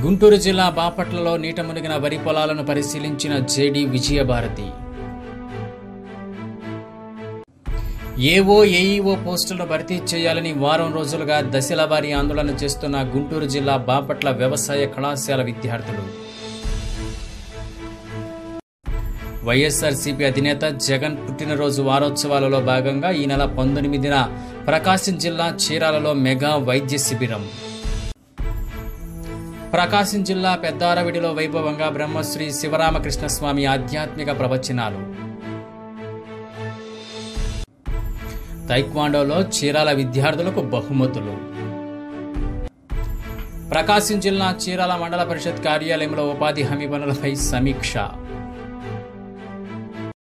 గుంటూరు జిల్లా బాపట్లలో నీట మునిగిన వరి పొలాలను పరిశీలించిన జేడి విజయభారతి ఏవో ఏఈఓ పోస్టులను భర్తీ చేయాలని వారం రోజులుగా దశల వారీ ఆందోళన చేస్తున్న గుంటూరు జిల్లా బాపట్ల వ్యవసాయ కళాశాల విద్యార్థులు వైఎస్ఆర్సీపీ అధినేత జగన్ పుట్టినరోజు వారోత్సవాలలో భాగంగా ఈ నెల పంతొమ్మిదిన ప్రకాశం జిల్లా చీరాలలో మెగా వైద్య శిబిరం ప్రకాశం జిల్లా పెద్దారవిడిలో వైభవంగా బ్రహ్మశ్రీ శివరామకృష్ణ స్వామి ఆధ్యాత్మిక ప్రవచనాలు తైక్వాండోలో చీరాల విద్యార్థులకు బహుమతులు ప్రకాశం జిల్లా చీరాల మండల పరిషత్ కార్యాలయంలో ఉపాధి హామీ పనులపై సమీక్ష